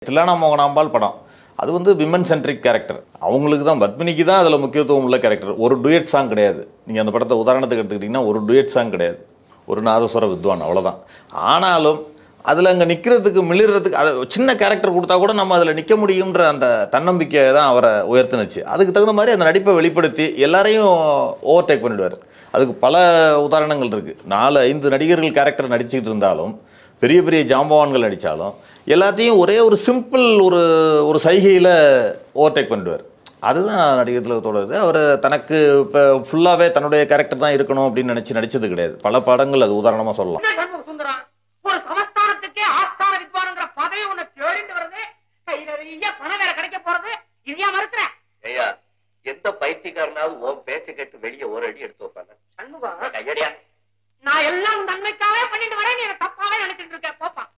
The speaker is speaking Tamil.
தில்லானா மோகனாம்பாள் படம் அது வந்து விமன் சென்ட்ரிக் கேரக்டர் அவங்களுக்கு தான் பத்மினிக்கு தான் அதில் முக்கியத்துவம் உள்ள கேரக்டர் ஒரு டுயட் சாங் கிடையாது நீங்கள் அந்த படத்தை உதாரணத்துக்கு எடுத்துக்கிட்டிங்கன்னா ஒரு டுயட் சாங் கிடையாது ஒரு நாதஸ்வர வித்வான் அவ்வளோதான் ஆனாலும் அதில் அங்கே நிற்கிறதுக்கு மிளிர்றதுக்கு அது சின்ன கேரக்டர் கொடுத்தா கூட நம்ம அதில் நிற்க முடியுன்ற அந்த தன்னம்பிக்கை தான் அவரை உயர்த்துனுச்சு அதுக்கு தகுந்த மாதிரி அந்த நடிப்பை வெளிப்படுத்தி எல்லாரையும் ஓவர்டேக் பண்ணிடுவார் அதுக்கு பல உதாரணங்கள் இருக்குது நாலு ஐந்து நடிகர்கள் கேரக்டர் நடிச்சுக்கிட்டு இருந்தாலும் பெரிய பெரிய ஜாம்பவான்கள் நடித்தாலும் எல்லாத்தையும் ஒரே ஒரு சிம்பிள் ஒரு ஒரு சைகையில் ஓவர்டேக் பண்ணிடுவார் அதுதான் நடிகர் திலகத்தோட இது அவர் தனக்கு இப்போ ஃபுல்லாகவே தன்னுடைய கேரக்டர் தான் இருக்கணும் அப்படின்னு நினச்சி நடிச்சது கிடையாது பல படங்கள் அது உதாரணமாக சொல்லலாம் என்ன சண்முக சுந்தரம் ஒரு சமஸ்தானத்துக்கே ஆஸ்தான வித்வானுங்கிற பதவி உன்னை தேடிட்டு வருது கை நிறைய பணம் வேற கிடைக்க போறது இதையா மறுக்கிற ஐயா எந்த பைத்தியக்காரனாவது உன்